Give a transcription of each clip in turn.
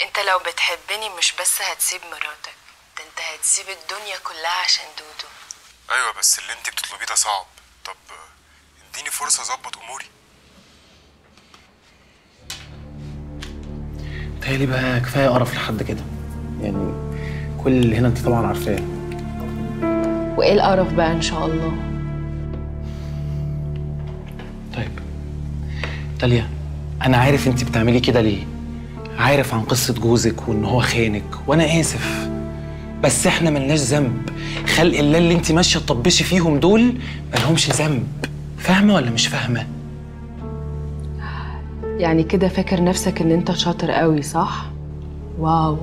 انت لو بتحبني مش بس هتسيب مراتك ده انت هتسيب الدنيا كلها عشان دودو ايوه بس اللي انت بتطلبيه ده صعب طب اديني فرصه اظبط اموري تهيألي بقى كفايه قرف لحد كده يعني كل اللي هنا انت طبعا عارفاه وايه القرف بقى ان شاء الله طيب تاليا انا عارف انت بتعملي كده ليه عارف عن قصه جوزك وان هو خانك وانا اسف بس احنا ملناش ذنب خلق الله اللي انت ماشيه تطبشي فيهم دول ملهمش ذنب فاهمه ولا مش فاهمه يعني كده فاكر نفسك ان انت شاطر قوي صح واو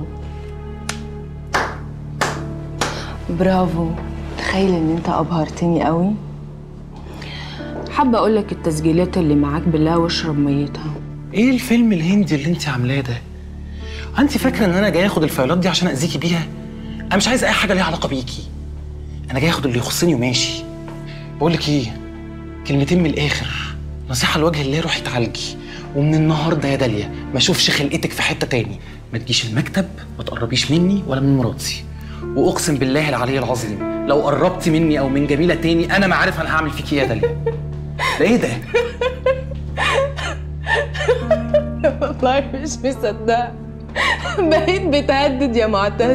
برافو تخيل ان انت ابهرتني قوي حابه اقول لك التسجيلات اللي معاك بالله واشرب ميتها ايه الفيلم الهندي اللي انت عاملاه ده انت فاكره ان انا جاي اخد الفايلات دي عشان اذيكي بيها انا مش عايز اي حاجه ليها علاقه بيكي انا جاي اخد اللي يخصني وماشي بقول لك ايه كلمتين من الاخر نصيحه لوجه الله روحي اتعالجي ومن النهارده يا داليا ما اشوفش خلقتك في حته تاني ما تجيش المكتب ما تقربيش مني ولا من مراتي واقسم بالله العلي العظيم لو قربتي مني او من جميله تاني انا ما عارف انا هعمل فيكي ايه يا داليا ده ايه ده والله مش مصدقه بقيت بتهدد يا معتز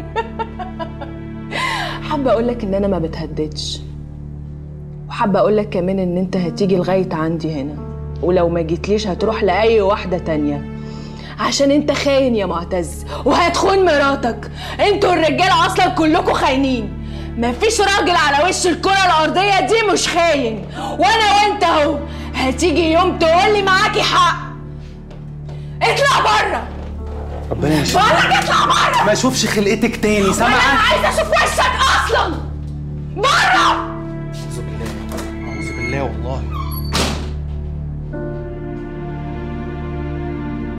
حابه اقول لك ان انا ما بتهددش وحابه اقول لك كمان ان انت هتيجي لغايه عندي هنا ولو ما جيتليش هتروح لاي واحده تانية عشان انت خاين يا معتز وهتخون مراتك انتوا الرجاله اصلا كلكم خاينين مفيش راجل على وش الكره الارضيه دي مش خاين وانا وانت اهو هتيجي يوم تقولي معاكي حق اطلع بره ربنا يشفيك بقولك اطلع بره ما اشوفش خلقتك تاني وانا سامعه عايزه اشوف وشك اصلا بره اعوذ بالله اعوذ بالله والله